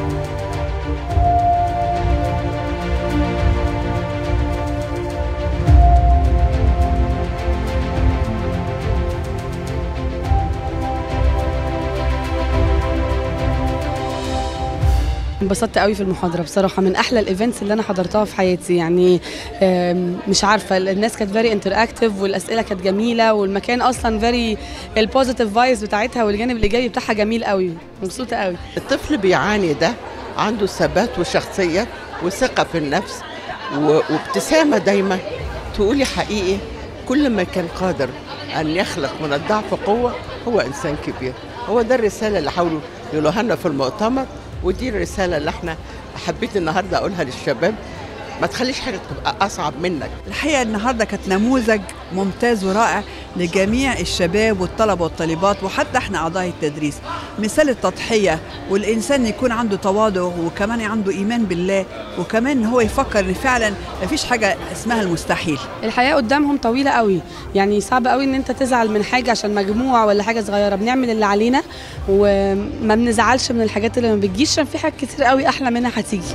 انبسطت قوي في المحاضره بصراحه من احلى الايفنتس اللي انا حضرتها في حياتي يعني آم، مش عارفه الناس كانت فيري انتراكتيف والاسئله كانت جميله والمكان اصلا فيري البوزيتيف فايبز بتاعتها والجانب الايجابي بتاعها جميل قوي مبسوطه قوي الطفل بيعاني ده عنده ثبات وشخصية وثقة في النفس و- وابتسامة دايما تقولي حقيقي كل ما كان قادر أن يخلق من الضعف قوة هو إنسان كبير هو ده الرسالة اللي حاولوا يقولوها لنا في المؤتمر ودي الرسالة اللي احنا حبيت النهاردة أقولها للشباب ما تخليش حاجة تبقى أصعب منك الحقيقه النهارده كانت نموذج ممتاز ورائع لجميع الشباب والطلبه والطالبات وحتى احنا اعضاء التدريس مثال التضحيه والانسان يكون عنده تواضع وكمان عنده ايمان بالله وكمان هو يفكر ان فعلا مفيش حاجه اسمها المستحيل الحياه قدامهم طويله قوي يعني صعب قوي ان انت تزعل من حاجه عشان مجموعه ولا حاجه صغيره بنعمل اللي علينا وما بنزعلش من الحاجات اللي ما بتجيش عشان في حاجات كتير قوي احلى منها هتيجي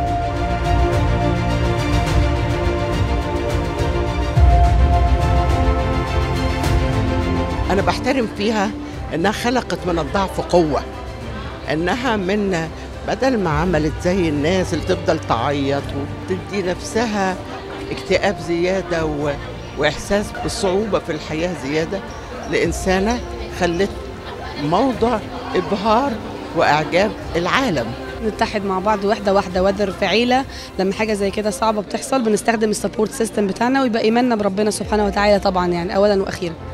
أنا بحترم فيها إنها خلقت من الضعف قوة إنها من بدل ما عملت زي الناس اللي تفضل تعيط وتدي نفسها اكتئاب زيادة و... وإحساس بالصعوبة في الحياة زيادة لإنسانة خلت موضع إبهار وإعجاب العالم نتحد مع بعض واحده واحده وذر في عيله لما حاجه زي كده صعبه بتحصل بنستخدم السبورت سيستم بتاعنا ويبقى ايماننا بربنا سبحانه وتعالى طبعا يعني اولا واخيرا